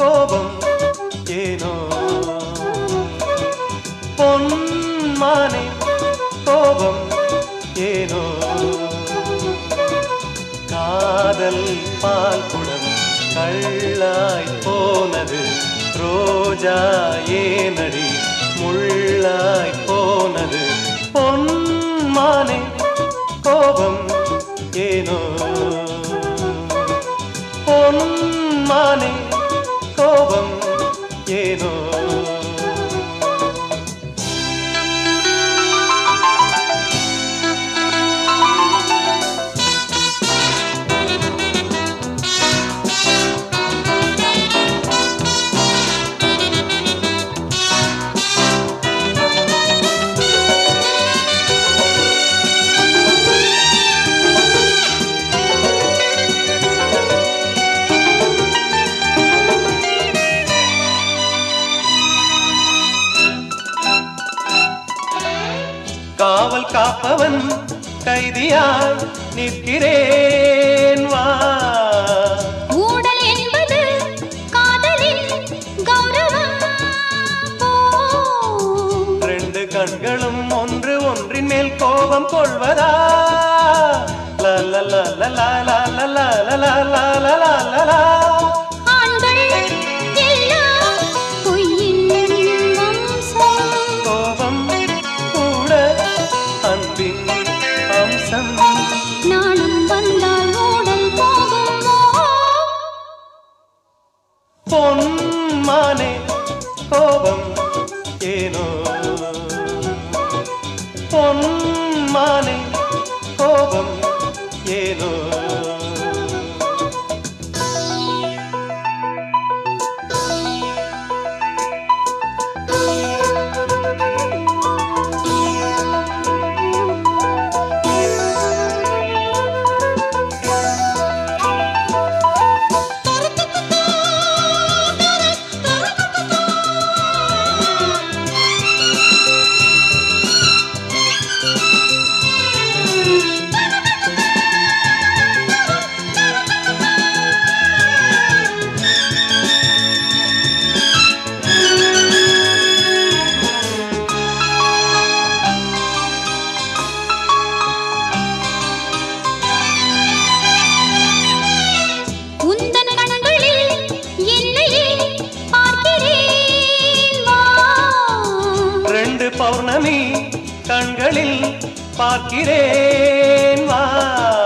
கோபம் ஏனோ பொன்மானே கோபம் ஏனோ காதல் பால் குடம் கள்ளாய் போனது ரோஜா ஏனடி முள்ளாய் போனது பொன்மானே கோபம் ஏனோ பொன்மானே கோபம் ஏனோ காவல் காப்பவன் கைதியாய் நிற்கிறேன் வா ஊடல் என்பது காதலின் கௌரவம் போ. ரெண்டு கண்களும் ஒன்று ஒன்றின் மேல் கோபம் கொள்வதா லா லா லா லா லா லா லா லா லா லா லா லா லா லா. ஆண்கள் எல்லாம் பொய்யின் வம்சம். கோபம் கூட அன்பின் அம்சம் நாணம் வந்தால் ஊடல் போகும் ஓ. பொன்மானே கோபம் ஏனோ பொன்மானே கோபம் ஏனோ உந்தன் கண்களில் என்னையே பார்க்கிறேன் வா. ரெண்டு பௌர்ணமி கண்களில் பார்க்கிறேன் வா